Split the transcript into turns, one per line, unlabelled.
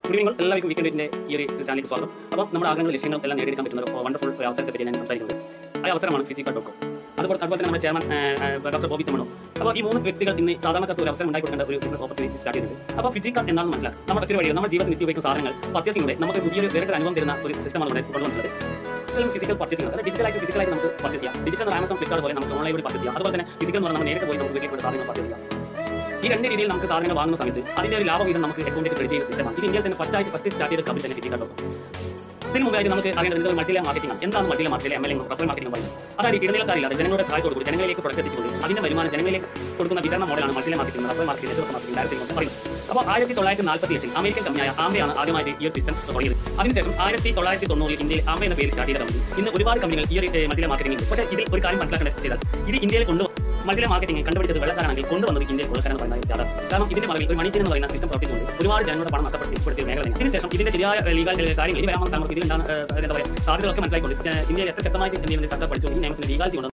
good evening എല്ലാവർക്കും വീക്കെൻഡിന്റെ ഈ ഒരു ചാനലിലേക്ക് സ്വാഗതം അപ്പോൾ നമ്മുടെ ആഗ്രഹങ്ങൾ ലക്ഷ്യങ്ങൾ എല്ലാം നേടിയെടുക്കാൻ പറ്റുന്ന ഒരു വണ്ടർഫുൾ അവസരത്തെ പറ്റി ഞാൻ സംസാരിക്കുന്നത് ആ അവസരമാണ് ഫിസിക്കൽ ഡോട്ട് കോം അതുപോലെ അതുപോലെ തന്നെ നമ്മുടെ ചെയർമാൻ ഡോക്ടർ ബോബി ചമ്മണോ അപ്പോൾ ഈ മൂന്ന് വ്യക്തികൾ ഇന്ന് സാധാരണക്കാർക്ക് ഒരു അവസരം ഉണ്ടായി കൊടുക്കേണ്ട ഒരു ബിസിനസ് ഓപ്പർച്യൂണിറ്റി സ്റ്റാർട്ട് ചെയ്തിട്ടുണ്ട് അപ്പോൾ ഫിസിക്കൽ എന്താണെന്ന് മനസ്സിലാക്കാം നമ്മുടെ ഒത്തിരി വഴി നമ്മുടെ ജീവിതത്തിൽ നിത്യം ഉപയോഗിക്കുന്ന സാധനങ്ങൾ പർച്ചേസിംഗിലൂടെ നമുക്ക് പുതിയൊരു വേറെ അനുഭവം തരുന്ന ഒരു സിസ്റ്റമാണ് ഇവിടെ കൊണ്ടുവന്നത് ഫിസിക്കൽ പർച്ചേസിംഗ് അതായത് ഡിജിറ്റലായിട്ട് ഫിസിക്കലായിട്ട് നമുക്ക് പർച്ചേസ് ചെയ്യാം ഡിജിറ്റൽ ആമസോൺ ഫ്ലിപ്കാർട്ട് പോലെ നമുക്ക് ഓൺലൈനിൽ പർച്ചേസ് ചെയ്യാം അതുപോലെ തന്നെ ഫിസിക്കൽ എന്ന് പറഞ്ഞാൽ നമ്മൾ നേരിട്ട് പോയി നമുക്ക് വീട്ടിൽ സാധനങ്ങൾ പർച്ചേസ് ചെയ്യാം ഈ രണ്ട് രീതിയിൽ നമുക്ക് സാധനങ്ങൾ വാങ്ങുന്ന സമയത്ത് അതിന്റെ ഒരു ലാഭവിഹിതം നമുക്ക് അക്കൗണ്ടിൽ ക്രെഡിറ്റ് ചെയ്യുന്ന സിസ്റ്റമാണ് ഇത് ഇന്ത്യയിൽ തന്നെ ഫസ്റ്റ് ആയിട്ട് ഫസ്റ്റ് സ്റ്റാർട്ട് ചെയ്ത കമ്പനി തന്നെ ഫിസിക്കൽ ഡോട്ട് ഇതിന് മുമ്പായിട്ട് നമുക്ക് അറിയേണ്ടത് ഇത് മൾട്ടിലെ മാർക്കറ്റിംഗ് എന്താണ് മൾട്ടിലെ മാർക്കറ്റിലെ M L A referral marketing പറയുന്നത് അതായത് ഇടനിലക്കാരില്ലാതെ ജനങ്ങളുടെ സഹായത്തോട് കൂടി ജനങ്ങളിലേക്ക് പ്രൊഡക്റ്റ് എത്തിച്ചുകൊണ്ട് അതിന്റെ വരുമാനം ജനങ്ങളിലേക്ക് കൊടുക്കുന്ന വിതരണ മോഡലാണ് മൾട്ടിലെ marketing referral marketing network marketing direct എന്ന് പറയുന്നത് അപ്പോൾ ആയിരത്തി തൊള്ളായിരത്തി നാൽപ്പത്തി എട്ടിൽ അമേരിക്കൻ കമ്പനിയായ ആംബെയാണ് ആദ്യമായിട്ട് ഈ ഒരു സിസ്റ്റം തുടങ്ങിയത് അതിനുശേഷം ആയിരത്തി തൊള്ളായിരത്തി തൊണ്ണൂറിൽ ഇന്ത്യയിൽ ആംബെ എന്ന പേര് സ്റ്റാർട്ട് ചെയ്ത കമ്പനി ഇന്ന് ഒരുപാട് കമ്പനികൾ ഈ ഒരു മൾട്ടിലെ മാർക്കറ്റിംഗ് ഉണ്ട് പക്ഷേ ഇതിൽ ഒരു കാര്യം മനസ്സിലാക്കേണ്ടത് ചെയ്താൽ ഇത് ഇന്ത്യയിൽ കൊണ്ടു മൾട്ടിലെ മാർക്കറ്റിംഗ് കണ്ടുപിടിച്ചത് വെള്ളക്കാരാണെങ്കിൽ കൊണ്ടുവന്നത് ഇന്ത്യയിൽ കൊള്ളക്കാരെന്ന് പറയുന്നത് യാഥാർത്ഥ്യം കാരണം ഇതിന്റെ മറവിൽ ഒരു മണിച്ചൻ എന്ന് പറയുന്ന സിസ്റ്റം പ്രവർത്തിച്ചുകൊണ്ട് ഒരുപാട് ജനങ്ങളുടെ പണം നഷ്ടപ്പെടുത്തിയ മേഖലയാണ് ഇതിനുശേഷം ഇതിന്റെ ശരിയായ ലീഗൽ കാര്യങ്ങൾ ഇനി വരാൻ നമുക്ക് ഇതിൽ എന്താണ് എന്താ പറയുക സാധ്യതകളൊക്കെ മനസ്സിലാക്കിക്കൊണ്ട് ഇന്ത്യയിൽ എത്ര ശക്തമായിട്ട് എന്തെങ്കിലും സർക്കാർ പഠിച്ചുകൊണ്ട് ഈ നിയമത്തിന് ലീഗാലിറ്റി